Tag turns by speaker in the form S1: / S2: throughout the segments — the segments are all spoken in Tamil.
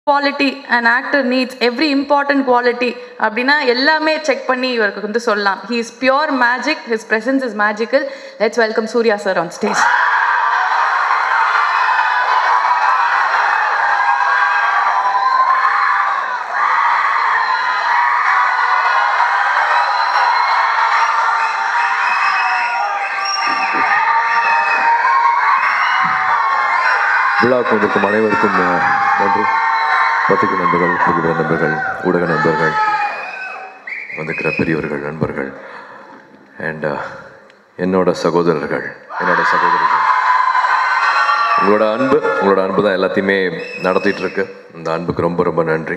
S1: Quality and actor needs every important quality அப்படின்னா எல்லாமே செக் பண்ணி இவருக்கு வந்து சொல்லலாம் he is pure magic his presence is magical let's welcome Suriya sir on stage
S2: விழாவுக்கு வந்திருக்கும் அனைவருக்கும் அஹ், நன்றி பத்திரிகை நண்பர்கள் புகைப்பட நண்பர்கள் ஊடக நண்பர்கள் வந்திருக்கிற பெரியவர்கள் நண்பர்கள் அண்ட் என்னோட சகோதரர்கள் என்னோட சகோதரிகள் உங்களோட அன்பு உங்களோட அன்பு தான் எல்லாத்தையுமே நடத்திட்டு இருக்கு இந்த அன்புக்கு ரொம்ப ரொம்ப நன்றி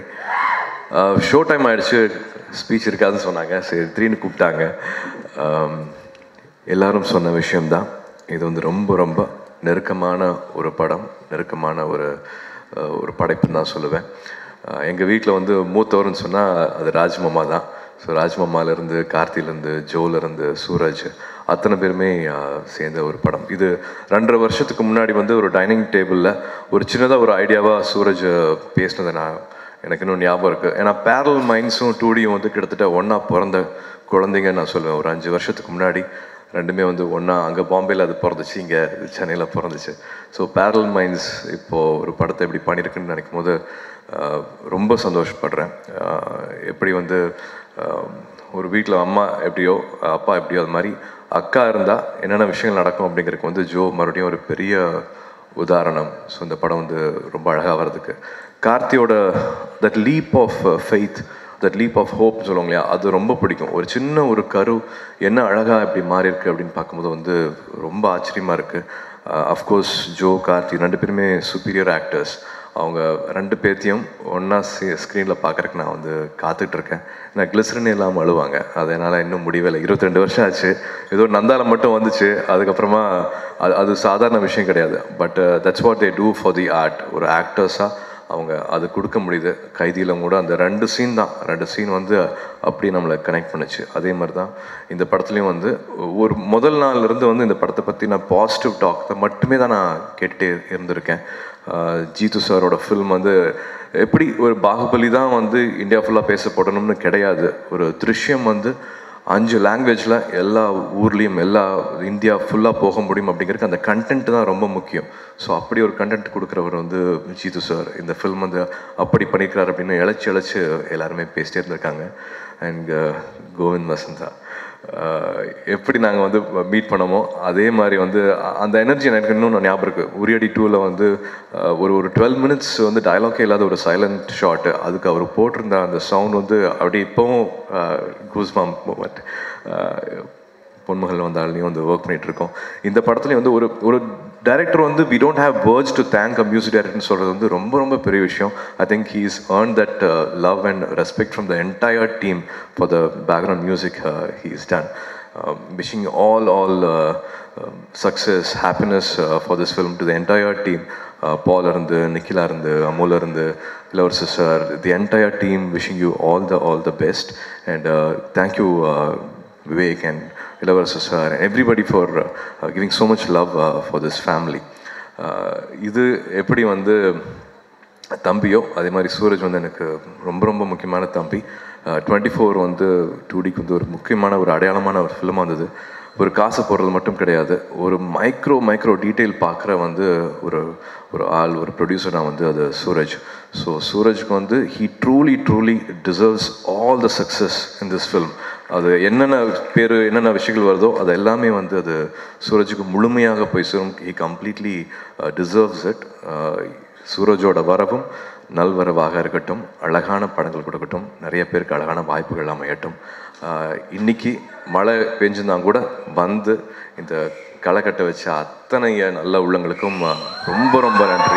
S2: ஷோ டைம் ஆயிடுச்சு ஸ்பீச் இருக்காதுன்னு சொன்னாங்க சரி திடீர்னு கூப்பிட்டாங்க ஆம், எல்லாரும் சொன்ன விஷயம்தான் இது வந்து ரொம்ப ரொம்ப நெருக்கமான ஒரு படம் நெருக்கமான ஒரு அஹ், ஒரு படைப்புன்னு தான் சொல்லுவேன் எங்கள் வீட்டில் வந்து மூத்தவர்னு சொன்னால் அது ராஜ்மாமா தான் ஸோ ராஜ்மாமாலேருந்து கார்த்திலேருந்து ஜோலேருந்து சூரஜ் அத்தனை பேருமே அஹ், சேர்ந்த ஒரு படம் இது ரெண்டரை வருஷத்துக்கு முன்னாடி வந்து ஒரு டைனிங் டேபிளில் ஒரு சின்னதாக ஒரு ஐடியாவாக சூரஜ் பேசினதை நான் எனக்கு இன்னும் ஞாபகம் இருக்குது ஏன்னா பேரல் மைண்ட்ஸும் டூடியும் வந்து கிட்டத்தட்ட ஒன்றா பிறந்த குழந்தைங்கன்னு நான் சொல்லுவேன் ஒரு அஞ்சு வருஷத்துக்கு முன்னாடி ரெண்டுமே வந்து ஒன்றா அங்கே பாம்பேயில் அது பிறந்துச்சு இங்கே சென்னையில் பிறந்துச்சு ஸோ பேரல் மைண்ட்ஸ் இப்போது ஒரு படத்தை எப்படி பண்ணியிருக்குன்னு நினைக்கும் போது ஆஹ், ரொம்ப சந்தோஷப்படுறேன் ஆஹ், எப்படி வந்து ஆஹ், ஒரு வீட்டில் அம்மா எப்படியோ அப்பா எப்படியோ அது மாதிரி அக்கா இருந்தால் என்னென்ன விஷயங்கள் நடக்கும் அப்படிங்கிறதுக்கு வந்து ஜோ மறுபடியும் ஒரு பெரிய உதாரணம் ஸோ இந்த படம் வந்து ரொம்ப அழகாக வர்றதுக்கு கார்த்தியோட that leap of faith that leap of hope சொல்லுவாங்க இல்லையா அது ரொம்ப பிடிக்கும் ஒரு சின்ன ஒரு கரு என்ன அழகாக இப்படி மாறி இருக்கு அப்படின்னு பார்க்கும்போது வந்து ரொம்ப ஆச்சரியமாக இருக்குது அஃப்கோர்ஸ் ஜோ கார்த்தி ரெண்டு பேருமே சுப்பீரியர் ஆக்டர்ஸ் அவங்க ரெண்டு பேர்த்தையும் ஒன்றா ஸ்க்ரீனில் பார்க்குறக்கு நான் வந்து காத்துட்டு இருக்கேன் நான் கிளிசரின் இல்லாமல் அழுவாங்க அதனால் இன்னும் முடியவே இல்லை இருபத்தி ரெண்டு வருஷம் ஆச்சு ஏதோ நந்தால மட்டும் வந்துச்சு அதுக்கப்புறமா அது அது சாதாரண விஷயம் கிடையாது but that's what they do for the art ஒரு ஆக்டர்ஸாக அவங்க அது கொடுக்க முடியுது கைதியில் கூட அந்த ரெண்டு சீன் தான் ரெண்டு சீன் வந்து அப்படி நம்மளை கனெக்ட் பண்ணுச்சு அதே மாதிரி தான் இந்த படத்துலையும் வந்து ஒரு முதல் நாள்ல இருந்து வந்து இந்த படத்தை பற்றி நான் பாசிட்டிவ் டாக் தான் மட்டுமே தான் நான் கேட்டுட்டே இருந்திருக்கேன் ஆஹ் ஜீது சாரோட ஃபில்ம் வந்து எப்படி ஒரு பாகுபலி தான் வந்து இந்தியா ஃபுல்லாக பேசப்படணும்னு கிடையாது ஒரு திருஷ்யம் வந்து அஞ்சு லாங்குவேஜில் எல்லா ஊர்லேயும் எல்லா இந்தியா ஃபுல்லாக போக முடியும் அப்படிங்கிறதுக்கு அந்த கண்டென்ட் தான் ரொம்ப முக்கியம் ஸோ அப்படி ஒரு கண்டென்ட் கொடுக்குறவர் வந்து ஜீது சார் இந்த ஃபில்ம் வந்து அப்படி பண்ணியிருக்கிறார் அப்படின்னு இழைச்சி இழைச்சி எல்லாருமே பேசிட்டே இருந்திருக்காங்க அண்ட் கோவிந்த் வசந்தா ஆஹ் எப்படி நாங்கள் வந்து மீட் பண்ணோமோ அதே மாதிரி வந்து அ- அந்த எனர்ஜி எனக்கு இன்னும் ஞாபகம் இருக்குது உரியடி டூவில் வந்து ஆஹ் ஒரு ஒரு டுவெல் மினிட்ஸ் வந்து டயலாக்கே இல்லாத ஒரு சைலண்ட் ஷாட்டு அதுக்கு அவர் போட்டிருந்த அந்த சவுண்ட் வந்து அப்படியே இப்போவும் கூஸ்மாம் மூமெண்ட் பொன்மகள் வந்தாலையும் வந்து ஒர்க் பண்ணிட்டு இருக்கோம் இந்த படத்துலையும் வந்து ஒரு ஒரு டைரக்டர் வந்து we don't have words to thank a music டைரக்டர்னு சொல்கிறது வந்து ரொம்ப ரொம்ப பெரிய விஷயம் I think he is earn that love and respect from the entire team for the background music he is done wishing all all success happiness for this film to the entire team Paul இருந்து நிக்கிலா இருந்து அமுல இருந்து Ilavarasu sir the entire team wishing you all the all the best and thank you Vivek and Ilavarasu sir and everybody for uh, uh, giving so much love uh, for this family. Uh, இது எப்படி வந்து தம்பியோ அதே மாதிரி சூரஜ் வந்து எனக்கு ரொம்ப ரொம்ப முக்கியமான தம்பி டுவெண்ட்டி ஃபோர் வந்து டூடிக்கு வந்து ஒரு முக்கியமான ஒரு அடையாளமான ஒரு ஃபிலிமாக இருந்தது ஒரு காசு போடுறது மட்டும் கிடையாது ஒரு மைக்ரோ மைக்ரோ டீட்டெயில் பார்க்குற வந்து ஒரு ஒரு ஆள் ஒரு ப்ரொடியூசர் நான் வந்து அது சூரஜ் ஸோ சூரஜ்க்கு வந்து he truly truly deserves all the success in this film அது என்னென்ன பேர் என்னென்ன விஷயங்கள் வருதோ அது எல்லாமே வந்து அது சூரஜுக்கு முழுமையாக போய் சேரும் ஹி கம்ப்ளீட்லி டிசர்வ்ஸ் இட் சூரஜோட வரவும் நல்வரவாக இருக்கட்டும் அழகான படங்கள் கொடுக்கட்டும் நிறைய பேருக்கு அழகான வாய்ப்புகள் அமையட்டும் ஆஹ் இன்னைக்கு மழை பெஞ்சிருந்தா கூட வந்து இந்த களக்கட்டை வச்ச அத்தனை நல்ல உள்ளங்களுக்கும் ஆஹ் ரொம்ப ரொம்ப நன்றி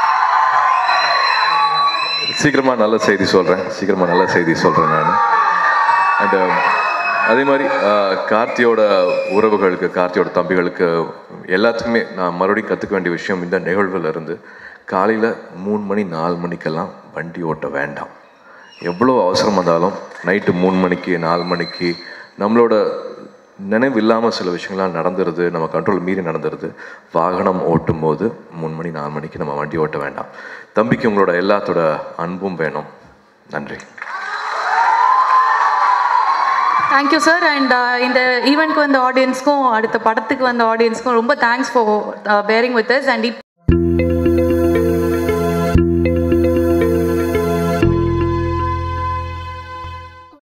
S2: சீக்கிரமாக நல்ல செய்தி சொல்கிறேன் சீக்கிரமாக நல்ல செய்தி சொல்கிறேன் நான் அண்ட் அதே மாதிரி அஹ், கார்த்தியோட உறவுகளுக்கு கார்த்தியோட தம்பிகளுக்கு எல்லாத்துக்குமே நான் மறுபடியும் கற்றுக்க வேண்டிய விஷயம் இந்த நிகழ்வுல இருந்து காலையில் மூணு மணி நாலு மணிக்கெல்லாம் வண்டி ஓட்ட வேண்டாம் எவ்வளோ அவசரம் வந்தாலும் நைட்டு மூணு மணிக்கு நாலு மணிக்கு நம்மளோட நினைவு இல்லாமல் சில விஷயங்கள்லாம் நடந்துருது நம்ம கண்ட்ரோல் மீறி நடந்துருது வாகனம் ஓட்டும் போது மூணு மணி நாலு மணிக்கு நம்ம வண்டி ஓட்ட வேண்டாம் தம்பிக்கு உங்களோட எல்லாத்தோட அன்பும் வேணும் நன்றி
S1: தேங்க்யூ சார் அண்ட் இந்த ஈவெண்ட்க்கு வந்த ஆடியன்ஸ்க்கும் அடுத்த படத்துக்கு வந்த ஆடியன்ஸ்க்கும் ரொம்ப thanks for bearing with us and